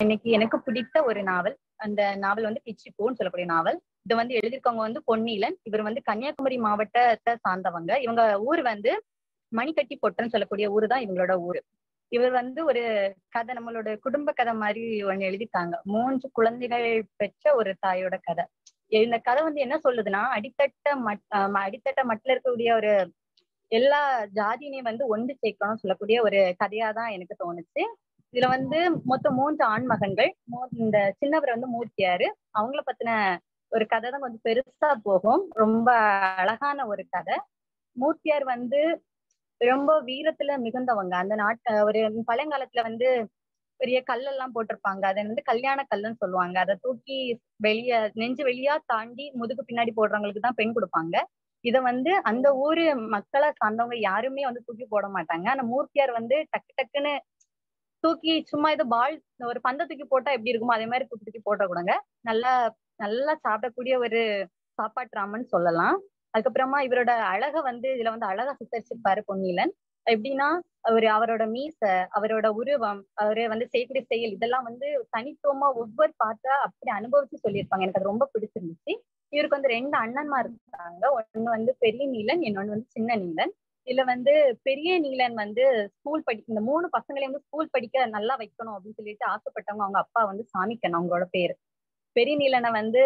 இன்னைக்கு எனக்கு பிடித்த ஒரு நாவல் அந்த நாவல் வந்து பிச்சிப்பூன்னு சொல்லக்கூடிய நாவல் இதை வந்து எழுதியிருக்கவங்க வந்து பொன்னீலன் இவர் வந்து கன்னியாகுமரி மாவட்டத்தை சார்ந்தவங்க இவங்க ஊர் வந்து மணிக்கட்டி பொட்டன்னு சொல்லக்கூடிய ஊர் தான் இவங்களோட ஊர் இவர் வந்து ஒரு கதை நம்மளோட குடும்ப கதை மாதிரி ஒண்ணு எழுதியிருக்காங்க மூன்று குழந்தைகள் பெற்ற ஒரு தாயோட கதை இந்த கதை வந்து என்ன சொல்லுதுன்னா அடித்தட்ட மட் ஆஹ் அடித்தட்ட மட்டில் இருக்கக்கூடிய ஒரு எல்லா ஜாதியினையும் வந்து ஒன்று சேர்க்கணும்னு சொல்லக்கூடிய ஒரு கதையா தான் எனக்கு தோணுச்சு இதுல வந்து மொத்தம் மூன்று ஆண் மகன்கள் மூ- இந்த சின்னவர் வந்து மூர்த்தியாரு அவங்கள பத்தின ஒரு கதை தான் கொஞ்சம் பெருசா போகும் ரொம்ப அழகான ஒரு கதை மூர்த்தியார் வந்து ரொம்ப வீரத்துல மிகுந்தவங்க அந்த நாட்டு ஒரு பழங்காலத்துல வந்து பெரிய கல்லெல்லாம் போட்டிருப்பாங்க அதை வந்து கல்யாண கல்லுன்னு சொல்லுவாங்க அதை தூக்கி வெளிய நெஞ்சு வெளியா தாண்டி முதுகு பின்னாடி போடுறவங்களுக்கு தான் பெண் கொடுப்பாங்க இத வந்து அந்த ஊரு மக்களை சார்ந்தவங்க யாருமே வந்து தூக்கி போட மாட்டாங்க ஆனா மூர்த்தியார் வந்து டக்கு டக்குன்னு தூக்கி சும்மா இது பால் ஒரு பந்தை தூக்கி போட்டா எப்படி இருக்குமோ அதே மாதிரி தூக்கி தூக்கி போட்ட கூடங்க நல்லா நல்லா சாப்பிடக்கூடிய ஒரு சாப்பாட்டு சொல்லலாம் அதுக்கப்புறமா இவரோட அழக வந்து இதுல வந்து அழகா சித்தரிச்சிருப்பாரு பொன்னிலன் எப்படின்னா அவரு அவரோட மீச அவரோட உருவம் அவரு வந்து செய்யக்கூடிய செயல் இதெல்லாம் வந்து தனித்துவமா ஒவ்வொரு பார்த்தா அப்படி அனுபவிச்சு சொல்லியிருப்பாங்க எனக்கு அது ரொம்ப பிடிச்சிருந்துச்சு இவருக்கு வந்து ரெண்டு அண்ணன்மார் இருக்காங்க ஒண்ணு வந்து பெரிய நீலன் இன்னொன்னு வந்து சின்ன நீலன் இதுல வந்து பெரிய நீலன் வந்து ஸ்கூல் படி இந்த மூணு பசங்களையும் வந்து ஸ்கூல் படிக்க நல்லா வைக்கணும் அப்படின்னு சொல்லிட்டு ஆசைப்பட்டவங்க அவங்க அப்பா வந்து சாமிக்கணும் அவங்களோட பேரு பெரிய நீலனை வந்து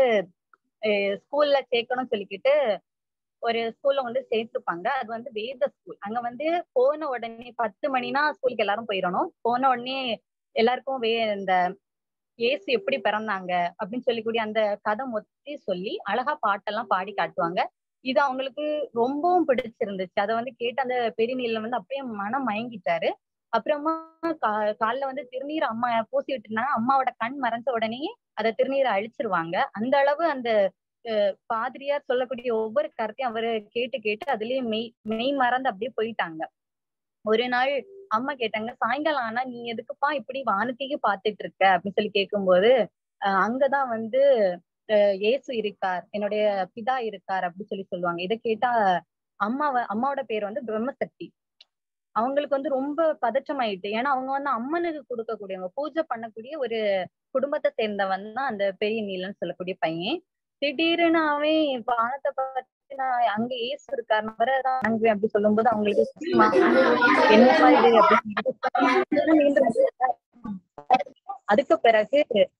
ஸ்கூல்ல சேர்க்கணும்னு சொல்லிக்கிட்டு ஒரு ஸ்கூல்ல வந்து சேர்த்துப்பாங்க அது வந்து வேத ஸ்கூல் அங்க வந்து போன உடனே பத்து மணினா ஸ்கூலுக்கு எல்லாரும் போயிடணும் போன உடனே எல்லாருக்கும் வே இந்த இயேசு எப்படி பிறந்தாங்க அப்படின்னு சொல்லக்கூடிய அந்த கதை மொத்தி சொல்லி அழகா பாட்டெல்லாம் பாடி காட்டுவாங்க இது அவங்களுக்கு ரொம்பவும் பிடிச்சிருந்துச்சு அதை வந்து கேட்டு அந்த பெரிய நீல வந்து அப்படியே மனம் மயங்கிட்டாரு அப்புறமா கா காலில் வந்து திருநீர் அம்மா பூசி விட்டுருந்தாங்க அம்மாவோட கண் மறைஞ்ச உடனே அதை திருநீரை அழிச்சிருவாங்க அந்த அளவு அந்த பாதிரியார் சொல்லக்கூடிய ஒவ்வொரு கருத்தையும் அவரு கேட்டு கேட்டு அதுலயே மெய் மெய் மறந்து அப்படியே போயிட்டாங்க ஒரு நாள் அம்மா கேட்டாங்க சாயங்காலம் ஆனா நீ எதுக்குப்பா இப்படி வானத்தையே பாத்துட்டு இருக்க அப்படின்னு சொல்லி கேட்கும்போது அஹ் அங்கதான் வந்து இயேசு இருக்கார் என்னுடைய பிதா இருக்கார் அப்படின்னு சொல்லி சொல்லுவாங்க இதை கேட்டா அம்மாவ அம்மாவோட பேர் வந்து பிரம்மசக்தி அவங்களுக்கு வந்து ரொம்ப பதற்றம் ஆயிட்டு ஏன்னா அவங்க வந்து அம்மனுக்கு கொடுக்கக்கூடியவங்க பூஜை பண்ணக்கூடிய ஒரு குடும்பத்தை சேர்ந்தவன் தான் அந்த பெரிய நீலன்னு சொல்லக்கூடிய பையன் திடீர்னு அவன் வானத்தை பார்த்து நான் அங்க ஏசு இருக்காரு அவரதான் அங்க அப்படி சொல்லும்போது அவங்களுக்கு என்னப்பா இது அப்படின்னு அதுக்கு பிறகு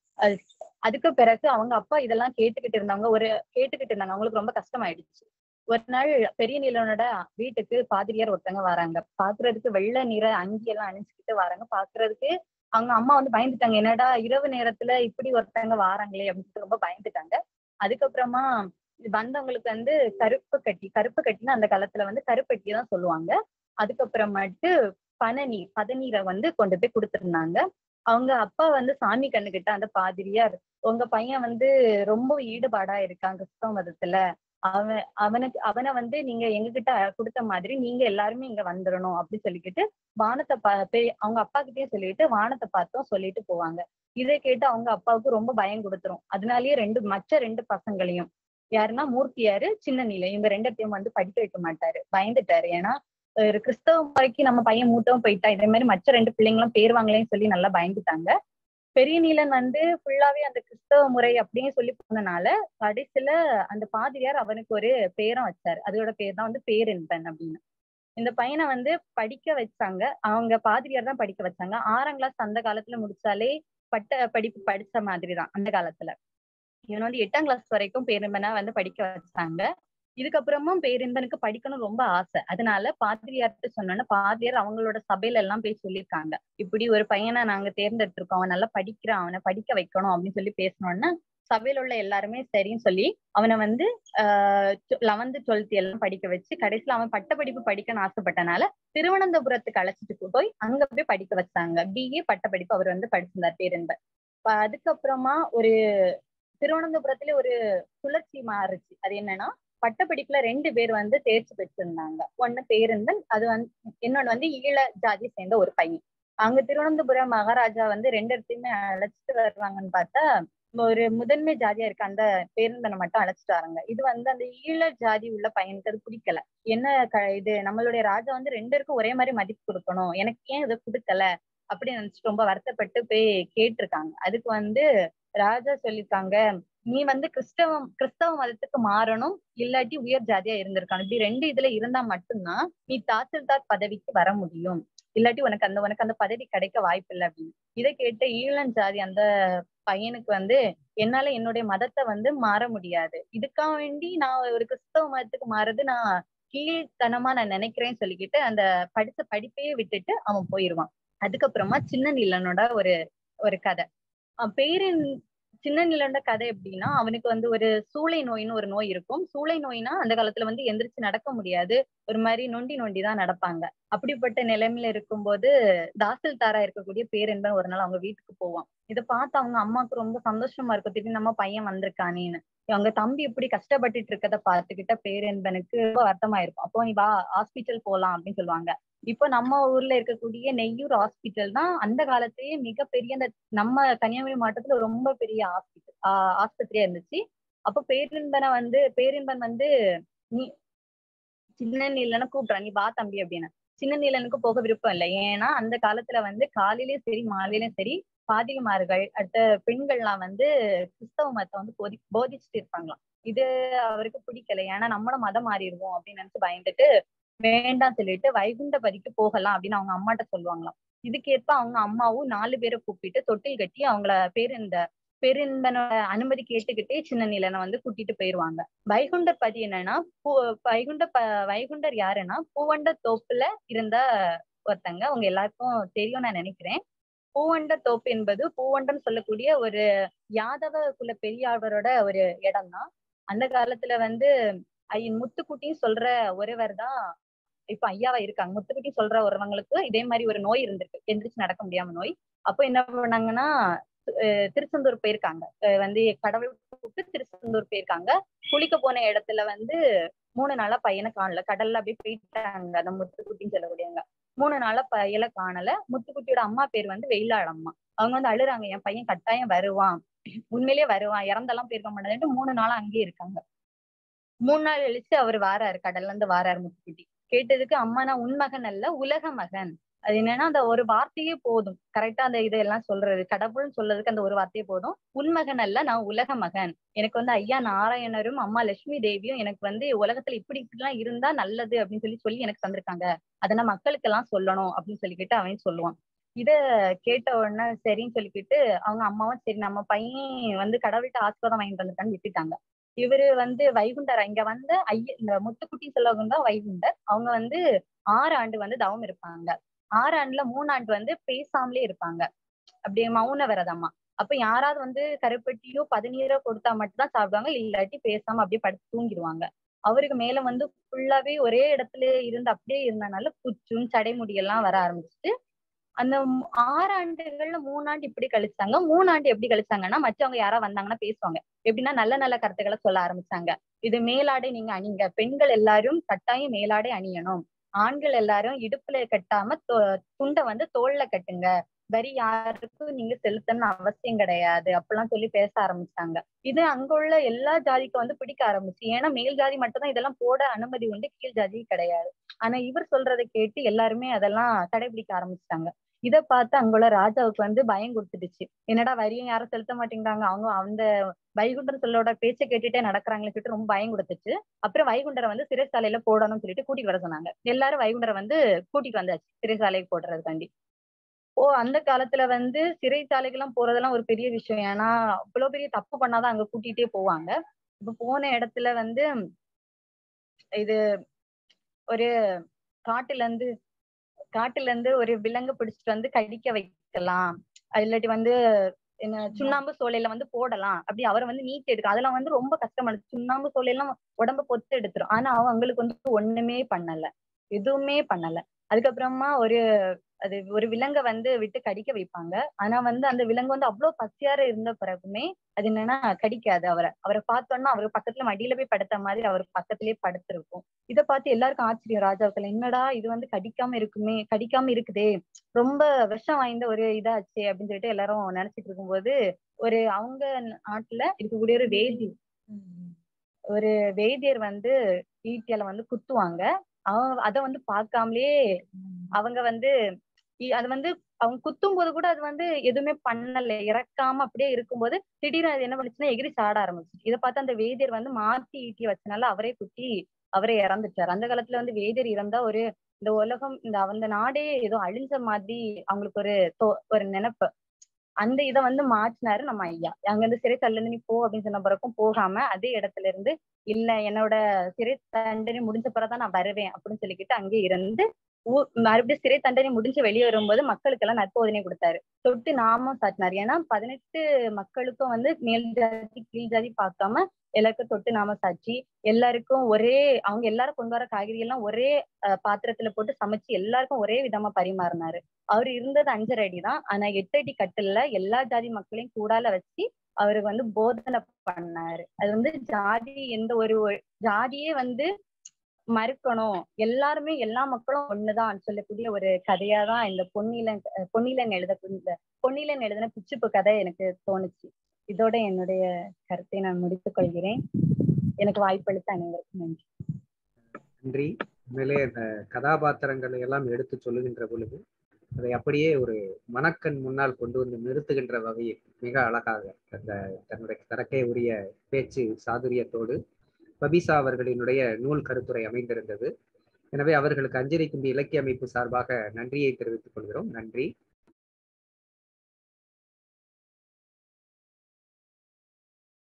அதுக்கு பிறகு அவங்க அப்பா இதெல்லாம் கேட்டுக்கிட்டு இருந்தாங்க ஒரு கேட்டுக்கிட்டு இருந்தாங்க அவங்களுக்கு ரொம்ப கஷ்டமாயிடுச்சு ஒரு நாள் பெரிய நீலனோட வீட்டுக்கு பாதிரியார் ஒருத்தவங்க வராங்க பாக்குறதுக்கு வெள்ளை நிற அங்கி எல்லாம் அணிஞ்சுக்கிட்டு வராங்க பாக்குறதுக்கு அவங்க அம்மா வந்து பயந்துட்டாங்க என்னடா இரவு நேரத்துல இப்படி ஒருத்தவங்க வாராங்களே அப்படின்னு ரொம்ப பயந்துட்டாங்க அதுக்கப்புறமா வந்தவங்களுக்கு வந்து கருப்பு கட்டி கருப்பு கட்டின்னு அந்த காலத்துல வந்து கருப்பட்டி தான் சொல்லுவாங்க அதுக்கப்புறமாட்டு பனநீர் பதநீரை வந்து கொண்டு போய் கொடுத்துருந்தாங்க அவங்க அப்பா வந்து சாமி கண்ணுகிட்ட அந்த பாதிரியார் உங்க பையன் வந்து ரொம்ப ஈடுபாடா இருக்கான் கிறிஸ்தவ மதத்துல அவன் அவனுக்கு அவனை வந்து நீங்க எங்ககிட்ட கொடுத்த மாதிரி நீங்க எல்லாருமே இங்க வந்துடணும் அப்படின்னு சொல்லிக்கிட்டு வானத்தை பா அவங்க அப்பா கிட்டயும் சொல்லிட்டு வானத்தை பார்த்தோம் சொல்லிட்டு போவாங்க இதை கேட்டு அவங்க அப்பாவுக்கு ரொம்ப பயம் கொடுத்துரும் அதனாலயே ரெண்டு மற்ற ரெண்டு பசங்களையும் யாருன்னா மூர்த்தியாரு சின்ன நிலை இவங்க ரெண்டத்தையும் வந்து படிக்க வைக்க மாட்டாரு பயந்துட்டாரு ஏன்னா ஒரு கிறிஸ்தவ முறைக்கு நம்ம பையன் மூத்தவும் போயிட்டா இதே மாதிரி மற்ற ரெண்டு பிள்ளைங்களும் பேருவாங்களேன்னு சொல்லி நல்லா பயந்துட்டாங்க பெரிய நீலன் வந்து ஃபுல்லாவே அந்த கிறிஸ்தவ முறை அப்படின்னு சொல்லி போனனால கடைசியில அந்த பாதிரியார் அவனுக்கு ஒரு பேரும் வச்சாரு அதோட பேர் தான் வந்து பேரின்பன் அப்படின்னு இந்த பையனை வந்து படிக்க வச்சாங்க அவங்க பாதிரியார் தான் படிக்க வச்சாங்க ஆறாம் கிளாஸ் அந்த காலத்துல முடிச்சாலே பட்ட படிப்பு படிச்ச மாதிரி தான் அந்த காலத்துல இவன் வந்து எட்டாம் கிளாஸ் வரைக்கும் பேரின்பனா வந்து படிக்க வச்சாங்க இதுக்கப்புறமும் பேரின்பனுக்கு படிக்கணும் ரொம்ப ஆசை அதனால பாதிரியார்கிட்ட சொன்னோன்னா பாதிரியார் அவங்களோட சபையில எல்லாம் போய் சொல்லியிருக்காங்க இப்படி ஒரு பையனை நாங்க தேர்ந்தெடுத்திருக்கோம் அவன் நல்லா படிக்கிறான் அவனை படிக்க வைக்கணும் அப்படின்னு சொல்லி பேசணும்னா சபையில உள்ள எல்லாருமே சரின்னு சொல்லி அவனை வந்து ஆஹ் லெவன்த் டுவெல்த் எல்லாம் படிக்க வச்சு கடைசியில அவன் பட்டப்படிப்பு படிக்கணும்னு ஆசைப்பட்டனால திருவனந்தபுரத்துக்கு அழைச்சிட்டு போய் அங்க போய் படிக்க வச்சாங்க பிஏ பட்டப்படிப்பு அவர் வந்து படிச்சிருந்தார் பேரன்பர் அதுக்கப்புறமா ஒரு திருவனந்தபுரத்துல ஒரு சுழற்சி மாறுச்சு அது என்னன்னா பட்டப்படிப்புல ரெண்டு பேர் வந்து தேர்ச்சி பெற்றிருந்தாங்க ஒண்ணு பேருந்தன் அது வந்து இன்னொன்னு வந்து ஈழ ஜாதி சேர்ந்த ஒரு பையன் அங்க திருவனந்தபுரம் மகாராஜா வந்து ரெண்டு இடத்தையுமே அழைச்சிட்டு வருவாங்கன்னு பார்த்தா ஒரு முதன்மை ஜாதியா இருக்க அந்த பேருந்தனை மட்டும் அழைச்சிட்டு வராங்க இது வந்து அந்த ஈழ ஜாதி உள்ள பையனுக்கு அது பிடிக்கல என்ன இது நம்மளுடைய ராஜா வந்து ரெண்டு பேருக்கும் ஒரே மாதிரி மதிப்பு கொடுக்கணும் எனக்கு ஏன் இதை கொடுக்கல அப்படின்னு நினைச்சிட்டு ரொம்ப வருத்தப்பட்டு போய் கேட்டிருக்காங்க அதுக்கு வந்து ராஜா சொல்லியிருக்காங்க நீ வந்து கிறிஸ்தவம் கிறிஸ்தவ மதத்துக்கு மாறணும் இல்லாட்டி உயர் ஜாதியா இருந்திருக்கணும் இப்படி ரெண்டு இதுல இருந்தா மட்டும்தான் நீ தாசில்தார் பதவிக்கு வர முடியும் இல்லாட்டி உனக்கு அந்த உனக்கு அந்த பதவி கிடைக்க வாய்ப்பு இல்லை அப்படின்னு இதை கேட்ட ஈழன் ஜாதி அந்த பையனுக்கு வந்து என்னால என்னுடைய மதத்தை வந்து மாற முடியாது இதுக்காக வேண்டி நான் ஒரு கிறிஸ்தவ மதத்துக்கு மாறது நான் கீழ்த்தனமா நான் நினைக்கிறேன்னு சொல்லிக்கிட்டு அந்த படிச்ச படிப்பையே விட்டுட்டு அவன் போயிருவான் அதுக்கப்புறமா சின்ன நிலனோட ஒரு ஒரு கதை பேரின் சின்ன நிலண்ட கதை எப்படின்னா அவனுக்கு வந்து ஒரு சூளை நோயின்னு ஒரு நோய் இருக்கும் சூளை நோய்னா அந்த காலத்துல வந்து எந்திரிச்சு நடக்க முடியாது ஒரு மாதிரி நொண்டி நொண்டி தான் நடப்பாங்க அப்படிப்பட்ட நிலைமையில இருக்கும்போது தாசில்தாரா இருக்கக்கூடிய பேரென்பன் ஒரு நாள் அவங்க வீட்டுக்கு போவான் இதை பார்த்து அவங்க அம்மாவுக்கு ரொம்ப சந்தோஷமா இருக்கும் திடீர்னு நம்ம பையன் வந்திருக்கானேன்னு அவங்க தம்பி இப்படி கஷ்டப்பட்டுட்டு இருக்கத பார்த்துக்கிட்ட பேரென்பனுக்கு ரொம்ப வருத்தமா இருக்கும் அப்போ நீ வா ஹாஸ்பிட்டல் போலாம் அப்படின்னு சொல்லுவாங்க இப்போ நம்ம ஊர்ல இருக்கக்கூடிய நெய்யூர் ஹாஸ்பிட்டல் தான் அந்த காலத்திலேயே மிகப்பெரிய அந்த நம்ம கன்னியாகுமரி மாவட்டத்துல ரொம்ப பெரிய ஹாஸ்பிட்டல் ஆஸ்பத்திரியா இருந்துச்சு அப்போ பேரின்பனை வந்து பேரின்பன் வந்து நீ சின்ன நீலன்னு கூப்பிடுறான் நீ வா தம்பி அப்படின்னு சின்ன நீலனுக்கு போக விருப்பம் இல்லை ஏன்னா அந்த காலத்துல வந்து காலையிலயும் சரி மாலையிலயும் சரி பாதிரிமார்கள் அடுத்த பெண்கள்லாம் வந்து கிறிஸ்தவ மதத்தை வந்து போதி போதிச்சுட்டு இருப்பாங்களாம் இது அவருக்கு பிடிக்கல ஏன்னா நம்மள மதம் மாறிடுவோம் அப்படின்னு நினைச்சு பயந்துட்டு வேண்டாம் சொல்லிட்டு வைகுண்டபதிக்கு போகலாம் அப்படின்னு அவங்க அம்மாட்ட சொல்லுவாங்களாம் இதுக்கேற்ப அவங்க அம்மாவும் நாலு பேரை கூப்பிட்டு தொட்டில் கட்டி அவங்கள பேருந்த பெருந்தனோட அனுமதி கேட்டுக்கிட்டே சின்ன நிலனை வந்து கூட்டிட்டு போயிருவாங்க வைகுண்டர் பதி என்னன்னா பூ வைகுண்ட ப வைகுண்டர் யாருன்னா பூவண்ட தோப்புல இருந்த ஒருத்தங்க அவங்க எல்லாருக்கும் தெரியும் நான் நினைக்கிறேன் பூவண்ட தோப்பு என்பது பூவண்டம் சொல்லக்கூடிய ஒரு யாதவ குல பெரியாழ்வரோட ஒரு இடம் தான் அந்த காலத்துல வந்து ஐயன் முத்துக்குட்டின்னு சொல்ற ஒருவர் தான் இப்ப ஐயாவா இருக்காங்க முத்துக்குட்டி சொல்ற ஒருவங்களுக்கு இதே மாதிரி ஒரு நோய் இருந்திருக்கு எந்திரிச்சு நடக்க முடியாம நோய் அப்போ என்ன பண்ணாங்கன்னா திருச்செந்தூர் போயிருக்காங்க வந்து கடவுள் கூப்பிட்டு திருச்செந்தூர் போயிருக்காங்க குளிக்க போன இடத்துல வந்து மூணு நாளா பையனை காணல கடல்ல அப்படியே போயிட்டாங்க அந்த முத்துக்குட்டின்னு சொல்லக்கூடியவங்க மூணு நாளா பையல காணல முத்துக்குட்டியோட அம்மா பேர் வந்து வெயிலாள் அம்மா அவங்க வந்து அழுறாங்க என் பையன் கட்டாயம் வருவான் உண்மையிலேயே வருவான் இறந்தெல்லாம் போயிருக்க மாட்டேன்ட்டு மூணு நாளா அங்கேயே இருக்காங்க மூணு நாள் கழிச்சு அவர் வாராரு கடல்ல இருந்து வாராரு முத்துக்குட்டி கேட்டதுக்கு அம்மா நான் உன் மகன் அல்ல உலக மகன் அது என்னன்னா அந்த ஒரு வார்த்தையே போதும் கரெக்டா அந்த இதெல்லாம் சொல்றது கடவுள்னு சொல்றதுக்கு அந்த ஒரு வார்த்தையே போதும் உன்மகன் அல்ல நான் உலக மகன் எனக்கு வந்து ஐயா நாராயணரும் அம்மா லட்சுமி தேவியும் எனக்கு வந்து உலகத்துல இப்படி இப்படிலாம் இருந்தா நல்லது அப்படின்னு சொல்லி சொல்லி எனக்கு தந்திருக்காங்க அதை நான் மக்களுக்கு எல்லாம் சொல்லணும் அப்படின்னு சொல்லிக்கிட்டு அவன் சொல்லுவான் இத கேட்ட உடனே சரின்னு சொல்லிக்கிட்டு அவங்க அம்மாவும் சரி நம்ம பையன் வந்து கடவுள்கிட்ட ஆசீர்வாதம் வாங்கிட்டு வந்திருக்கான்னு விட்டுட்டாங்க இவரு வந்து வைகுண்டர் இங்க வந்து ஐய இந்த முத்துக்குட்டி செல்வகம் தான் வைகுண்டர் அவங்க வந்து ஆறு ஆண்டு வந்து தவம் இருப்பாங்க ஆறு ஆண்டுல மூணு ஆண்டு வந்து பேசாமலே இருப்பாங்க அப்படியே மௌன விரதமா அப்ப யாராவது வந்து கருப்பட்டியோ பதினீரோ கொடுத்தா மட்டும் தான் சாப்பிடுவாங்க இல்லாட்டி பேசாம அப்படியே படுத்து தூங்கிடுவாங்க அவருக்கு மேல வந்து ஃபுல்லாவே ஒரே இடத்துல இருந்து அப்படியே இருந்தனால குச்சும் சடைமுடி எல்லாம் வர ஆரம்பிச்சுட்டு அந்த ஆறு ஆண்டுகள்ல மூணாண்டு இப்படி கழிச்சாங்க மூணாண்டு எப்படி கழிச்சாங்கன்னா மற்றவங்க யாரா வந்தாங்கன்னா பேசுவாங்க எப்படின்னா நல்ல நல்ல கருத்துக்களை சொல்ல ஆரம்பிச்சாங்க இது மேலாடை நீங்க அணிங்க பெண்கள் எல்லாரும் கட்டாயம் மேலாடை அணியணும் ஆண்கள் எல்லாரும் இடுப்புல கட்டாம துண்டை வந்து தோல்ல கட்டுங்க வரி யாருக்கும் நீங்க செலுத்தணும்னு அவசியம் கிடையாது அப்படிலாம் சொல்லி பேச ஆரம்பிச்சாங்க இது அங்க உள்ள எல்லா ஜாதிக்கும் வந்து பிடிக்க ஆரம்பிச்சு ஏன்னா மேல் ஜாதி மட்டும்தான் இதெல்லாம் போட அனுமதி உண்டு கீழ் ஜாதி கிடையாது ஆனா இவர் சொல்றதை கேட்டு எல்லாருமே அதெல்லாம் கடைபிடிக்க ஆரம்பிச்சிட்டாங்க இதை பார்த்து அங்குள்ள ராஜாவுக்கு வந்து பயம் கொடுத்துடுச்சு என்னடா வரியும் யாரும் செலுத்த மாட்டேங்கிறாங்க அவங்க அந்த வைகுண்டர் சொல்லோட பேச்சை கேட்டுட்டே நடக்கிறாங்களே சொல்லிட்டு ரொம்ப பயம் கொடுத்துச்சு அப்புறம் வைகுண்டரை வந்து சிறைசாலையில போடணும்னு சொல்லிட்டு கூட்டிட்டு வர சொன்னாங்க எல்லாரும் வைகுண்டரை வந்து கூட்டிட்டு வந்தாச்சு சிறைசாலைக்கு போடுறதுக்காண்டி ஓ அந்த காலத்துல வந்து சிறைச்சாலைக்கு எல்லாம் போறதெல்லாம் ஒரு பெரிய விஷயம் ஏன்னா அவ்வளவு பெரிய தப்பு பண்ணாதான் அங்க கூட்டிகிட்டே போவாங்க இப்ப போன இடத்துல வந்து இது ஒரு காட்டுல இருந்து காட்டுல இருந்து ஒரு விலங்கு பிடிச்சிட்டு வந்து கடிக்க வைக்கலாம் இல்லாட்டி வந்து என்ன சுண்ணாம்பு சோலையில வந்து போடலாம் அப்படி அவரை வந்து நீட் எடுக்க அதெல்லாம் வந்து ரொம்ப கஷ்டமானது சுண்ணாம்பு சோலையெல்லாம் உடம்ப பொத்து எடுத்துரும் ஆனா அவங்களுக்கு வந்து ஒண்ணுமே பண்ணல எதுவுமே பண்ணல அதுக்கப்புறமா ஒரு அது ஒரு விலங்கை வந்து விட்டு கடிக்க வைப்பாங்க ஆனா வந்து அந்த விலங்கு வந்து அவ்வளவு பசியார இருந்த பிறகுமே அது என்னன்னா கடிக்காது அவரை அவரை பார்த்தோன்னா அவர் பக்கத்துல மடியில போய் படுத்த மாதிரி அவர் பக்கத்திலேயே படுத்திருக்கும் இதை பார்த்து எல்லாருக்கும் ஆச்சரியம் ராஜாக்கள் என்னடா இது வந்து கடிக்காம இருக்குமே கடிக்காம இருக்குதே ரொம்ப விஷம் வாய்ந்த ஒரு இதாச்சு அப்படின்னு சொல்லிட்டு எல்லாரும் நினைச்சிட்டு இருக்கும்போது ஒரு அவங்க நாட்டுல இருக்கக்கூடிய ஒரு வேதி ஒரு வேதியர் வந்து ஈட்டியால வந்து குத்துவாங்க அவங்க அத வந்து பார்க்காமலே அவங்க வந்து இ- அது வந்து அவங்க குத்தும் போது கூட அது வந்து எதுவுமே பண்ணல இறக்காம அப்படியே இருக்கும்போது திடீர்னு அது என்ன பண்ணுச்சுன்னா எகிரி சாட ஆரம்பிச்சு இதை பார்த்து அந்த வேதியர் வந்து மாத்தி ஈட்டி வச்சனால அவரே குத்தி அவரே இறந்துட்டார் அந்த காலத்துல வந்து வேதியர் இறந்தா ஒரு இந்த உலகம் இந்த அந்த நாடே ஏதோ அழிஞ்ச மாதிரி அவங்களுக்கு ஒரு தோ- ஒரு நினைப்பு அந்த இதை வந்து மாற்றினாரு நம்ம ஐயா அங்க இருந்து சிறை தள்ளு நீ போ அப்படின்னு சொன்ன பிறக்கும் போகாம அதே இடத்துல இருந்து இல்ல என்னோட சிறை தண்டனை முடிஞ்ச பிறகுதான் நான் வருவேன் அப்படின்னு சொல்லிக்கிட்டு அங்கே இருந்து ஊ- மறுபடியும் சிறை தண்டனை முடிஞ்சு வெளியே வரும்போது மக்களுக்கு எல்லாம் நற்போதனை கொடுத்தாரு தொட்டு நாமம் சாட்டினார் ஏன்னா பதினெட்டு மக்களுக்கும் வந்து மேல் ஜாதி கீழ் ஜாதி பார்க்காம எல்லாருக்கும் தொட்டு நாம சாட்சி எல்லாருக்கும் ஒரே அவங்க எல்லாரும் கொண்டு வர காய்கறி எல்லாம் ஒரே அஹ், பாத்திரத்துல போட்டு சமைச்சு எல்லாருக்கும் ஒரே விதமா பரிமாறினாரு அவர் இருந்தது அஞ்சரை அடி தான் ஆனா எட்டு அடி கட்டில்ல எல்லா ஜாதி மக்களையும் கூடால வச்சு அவருக்கு வந்து போதனை பண்ணாரு அது வந்து ஜாதி எந்த ஒரு ஒரு- ஜாதியே வந்து மறுக்கணும் எல்லாருமே எல்லா மக்களும் ஒண்ணுதான் சொல்லக்கூடிய ஒரு கதையாதான் இந்த பொன்னிலன் அஹ் பொன்னிலன் எழுதக்கூடிய பொன்னிலன் எழுதின பிச்சுப்பு கதை எனக்கு தோணுச்சு இதோட என்னுடைய கருத்தை நான் முடித்துக் கொள்கிறேன் எனக்கு வாய்ப்பளித்த அனைவருக்கும் நன்றி நன்றி உண்மையிலே அந்த கதாபாத்திரங்களை எல்லாம் எடுத்து சொல்லுகின்ற பொழுது அதை அப்படியே ஒரு மனக்கண் முன்னால் கொண்டு வந்து நிறுத்துகின்ற வகையில் மிக அழகாக அந்த தன்னுடைய தனக்கே உரிய பேச்சு சாதுரியத்தோடு பபிசா அவர்களினுடைய நூல் கருத்துரை அமைந்திருந்தது எனவே அவர்களுக்கு அஞ்சலி கும்பி இலக்கிய அமைப்பு சார்பாக நன்றியை தெரிவித்துக் கொள்கிறோம் நன்றி